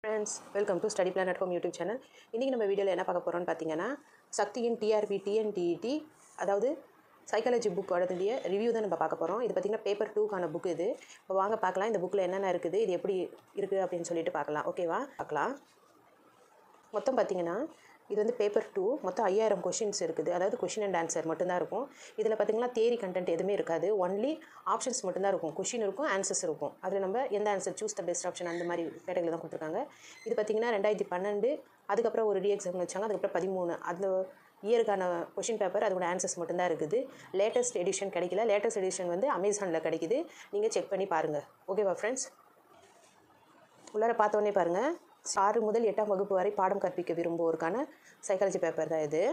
friends welcome to study plan at home YouTube channel இன்றைக்கி நம்ம வீடியோவில் என்ன பார்க்க போகிறோம்னு பார்த்தீங்கன்னா சக்தியின் டிஆர்பி டிஎன்டிஇடி அதாவது சைக்காலஜி புக்கோடதுடைய ரிவ்யூ தான் நம்ம பார்க்க போகிறோம் இது பார்த்திங்கன்னா பேப்பர் டூக்கான புக் இது இப்போ வாங்க பார்க்கலாம் இந்த புக்கில் என்னென்ன இருக்குது இது எப்படி இருக்குது அப்படின்னு சொல்லிட்டு பார்க்கலாம் ஓகேவா பார்க்கலாம் மொத்தம் பார்த்தீங்கன்னா இது வந்து பேப்பர் டூ மொத்தம் ஐயாயிரம் கொஷின்ஸ் இருக்குது அதாவது கொஷின் அண்ட் ஆன்சர் மட்டும்தான் இருக்கும் இதில் பார்த்தீங்கன்னா தேரி கண்டென்ட் எதுவுமே இருக்காது ஒன்லி ஆப்ஷன்ஸ் மட்டும்தான் இருக்கும் கொஷின் இருக்கும் ஆன்சர்ஸ் இருக்கும் அதில் நம்ம எந்த answer choose the best option அந்த மாதிரி கேட்டகரியில் தான் கொடுத்துருக்காங்க இது பார்த்தீங்கன்னா ரெண்டாயிரத்தி பன்னெண்டு அதுக்கப்புறம் ஒரு ரீ எக்ஸாம் வச்சாங்க அதுக்கப்புறம் பதிமூணு அந்த இயருக்கான கொஷின் பேப்பர் அதோட ஆன்சர்ஸ் மட்டும்தான் இருக்குது லேட்டஸ்ட் எடிஷன் கிடைக்கல லேட்டஸ்ட் எடிஷன் வந்து அமேசானில் கிடைக்குது நீங்கள் செக் பண்ணி பாருங்கள் ஓகேவா ஃப்ரெண்ட்ஸ் உள்ளார பார்த்தோன்னே பாருங்கள் ஆறு முதல் எட்டாம் வகுப்பு வரை பாடம் கற்பிக்க விரும்புவோருக்கான சைக்காலஜி பேப்பர் தான் இது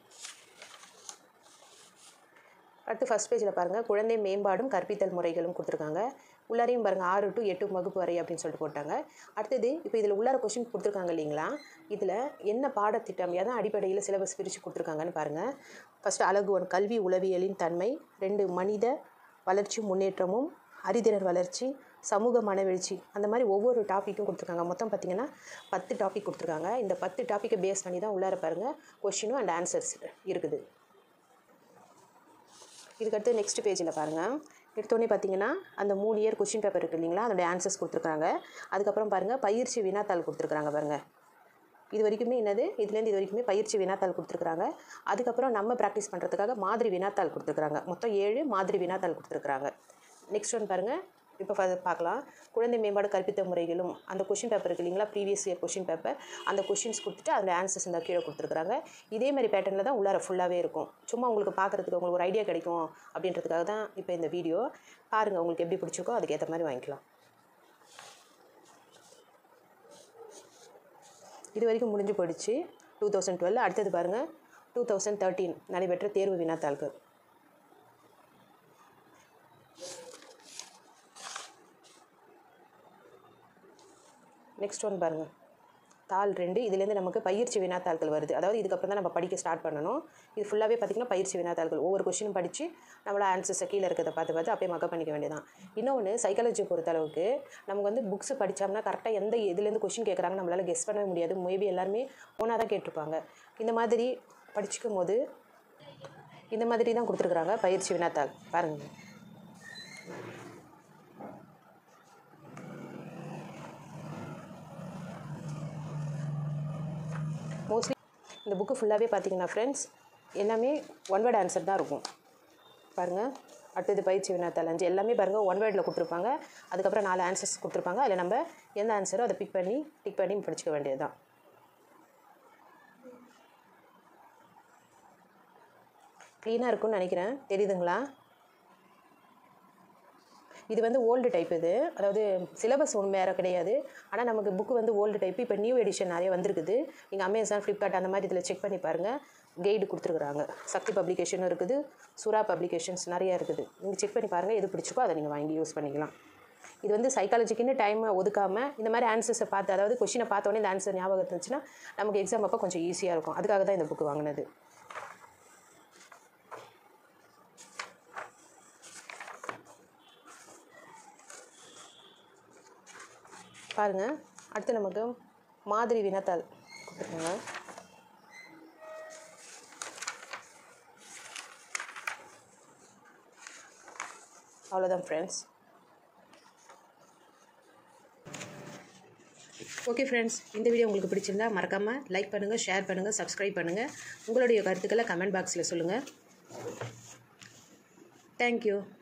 அடுத்து ஃபஸ்ட் பேஜில் பாருங்கள் குழந்தை மேம்பாடும் கற்பித்தல் முறைகளும் கொடுத்துருக்காங்க உள்ளாரையும் பாருங்கள் ஆறு டு எட்டு வகுப்பு வரை அப்படின்னு சொல்லிட்டு போட்டாங்க அடுத்தது இப்போ இதில் உள்ளார கொஷின் கொடுத்துருக்காங்க இல்லைங்களா இதில் என்ன பாடத்திட்டம் எதன் அடிப்படையில் சிலபஸ் பிரித்து கொடுத்துருக்காங்கன்னு பாருங்கள் ஃபஸ்ட்டு அழகு ஒன் கல்வி உளவியலின் தன்மை ரெண்டு மனித வளர்ச்சி முன்னேற்றமும் அறிதிறர் வளர்ச்சி சமூக மனவெழுச்சி அந்த மாதிரி ஒவ்வொரு டாப்பிக்கும் கொடுத்துருக்காங்க மொத்தம் பார்த்திங்கன்னா பத்து டாபிக் கொடுத்துருக்காங்க இந்த பத்து டாப்பிக்கை பேஸ் பண்ணி தான் உள்ளார பாருங்கள் கொஷினும் அண்ட் ஆன்சர்ஸ் இருக்குது இதுக்கடுத்து நெக்ஸ்ட் பேஜில் பாருங்கள் எடுத்தோடனே பார்த்தீங்கன்னா அந்த மூணு இயர் கொஷின் பேப்பர் இருக்குது இல்லைங்களா அதோடைய ஆன்சர்ஸ் கொடுத்துருக்காங்க அதுக்கப்புறம் பாருங்கள் பயிற்சி வினாத்தாள் கொடுத்துருக்குறாங்க பாருங்கள் இது வரைக்குமே என்னது இதுலேருந்து இது வரைக்குமே பயிற்சி வினாத்தாள் கொடுத்துருக்குறாங்க அதுக்கப்புறம் நம்ம ப்ராக்டிஸ் பண்ணுறதுக்காக மாதிரி வினாத்தாள் கொடுத்துருக்குறாங்க மொத்தம் ஏழு மாதிரி வினாத்தாள் கொடுத்துருக்குறாங்க நெக்ஸ்ட் ஒன் பாருங்கள் இப்போ பார்க்கலாம் குழந்தை மேம்பாடு கற்பித்த முறைகளும் அந்த கொஷின் பேப்பர் இருக்கு இல்லைங்களா ப்ரீவியஸ் இயர் கொஷின் பேப்பர் அந்த கொஷின்ஸ் கொடுத்துட்டு அந்த ஆன்சர்ஸ் இந்த கீழே கொடுத்துருக்குறாங்க இதே மாதிரி பேட்டர்னில் தான் உள்ளார ஃபுல்லாகவே இருக்கும் சும்மா உங்களுக்கு பார்க்குறதுக்கு உங்களுக்கு ஒரு ஐடியா கிடைக்கும் அப்படின்றதுக்காக தான் இப்போ இந்த வீடியோ பாருங்கள் உங்களுக்கு எப்படி பிடிச்சிருக்கோ அதுக்கேற்ற மாதிரி வாங்கிக்கலாம் இது வரைக்கும் முடிஞ்சு போயிடுச்சு டூ தௌசண்ட் டுவெல் அடுத்தது பாருங்கள் டூ தௌசண்ட் தேர்ட்டீன் நடைபெற்ற தேர்வு வினாத்தாள்கள் நெக்ஸ்ட் ஒன் பாருங்கள் தாள் ரெண்டு இதுலேருந்து நமக்கு பயிற்சி வினாத்தாள்கள் வருது அதாவது இதுக்கப்புறம் தான் நம்ம படிக்க ஸ்டார்ட் பண்ணணும் இது ஃபுல்லாகவே பார்த்திங்கன்னா பயிற்சி வினாத்தாள்கள் ஒவ்வொரு கொஷினும் படித்து நம்மள ஆன்சர்ஸை கீழே இருக்கிறத பார்த்து பார்த்து அப்படியே மக்கப் பண்ணிக்க வேண்டியதான் இன்னொன்று சைக்காலஜி பொறுத்தளவுக்கு நமக்கு வந்து புக்ஸ் படித்தோம்னா கரெக்டாக எந்த இதுலேருந்து கொஷின் கேட்குறாங்க நம்மளால் கெஸ் பண்ணவே முடியாது மேபி எல்லாருமே ஓனாக தான் கேட்டிருப்பாங்க இந்த மாதிரி படிச்சுக்கும் போது இந்த மாதிரி தான் கொடுத்துருக்குறாங்க பயிற்சி வினாத்தாள் பாருங்கள் மோஸ்ட்லி இந்த புக்கு ஃபுல்லாகவே பார்த்தீங்கன்னா ஃப்ரெண்ட்ஸ் எல்லாமே ஒன் வேர்ட் ஆன்சர் தான் இருக்கும் பாருங்கள் அடுத்தது பயிற்சி வினாத்தாள் அஞ்சு எல்லாமே பாருங்கள் ஒன் வேர்டில் கொடுத்துருப்பாங்க அதுக்கப்புறம் நாலு ஆன்சர்ஸ் கொடுத்துருப்பாங்க அதில் நம்ம எந்த ஆன்சரோ அதை பிக் பண்ணி டிக் பண்ணி படிச்சுக்க வேண்டியது தான் க்ளீனாக இருக்கும்னு நினைக்கிறேன் தெரியுதுங்களா இது வந்து ஓல்டு டைப் இது அதாவது சிலபஸ் ஒன்று வேறு கிடையாது ஆனால் நமக்கு புக்கு வந்து ஓல்டு டைப் இப்போ நியூ எடிஷன் நிறைய வந்திருக்குது நீங்கள் அமேசான் ஃப்ளிப்கார்ட் அந்த மாதிரி இதில் செக் பண்ணி பாருங்கள் கைடு கொடுத்துருக்குறாங்க சக்தி பப்ளிகேஷனும் இருக்குது சுறா பப்ளிகேஷன்ஸ் நிறையா இருக்குது நீங்கள் செக் பண்ணி பாருங்கள் எது பிடிச்சிக்கோ அதை நீங்கள் வாங்கி யூஸ் பண்ணிக்கலாம் இது வந்து சைக்காலஜிக்குன்னு டைமை ஒதுக்காமல் இந்த மாதிரி ஆன்சர்ஸை பார்த்து அதாவது கொஷினை பார்த்தோன்னே இந்த ஆன்சர் ஞாபகம் இருந்துச்சுன்னா நமக்கு எக்ஸாம் அப்போ கொஞ்சம் ஈஸியாக இருக்கும் அதுக்காக தான் இந்த புக்கு வாங்கினது பாருங்கள் அடுத்து நமக்கு மாதிரி வினாத்தாள் கொடுத்துருக்காங்க அவ்வளோதான் ஃப்ரெண்ட்ஸ் ஓகே ஃப்ரெண்ட்ஸ் இந்த வீடியோ உங்களுக்கு பிடிச்சிருந்தா மறக்காமல் லைக் பண்ணுங்கள் ஷேர் பண்ணுங்கள் சப்ஸ்கிரைப் பண்ணுங்கள் உங்களுடைய கருத்துக்களை கமெண்ட் பாக்ஸில் சொல்லுங்கள் தேங்க்யூ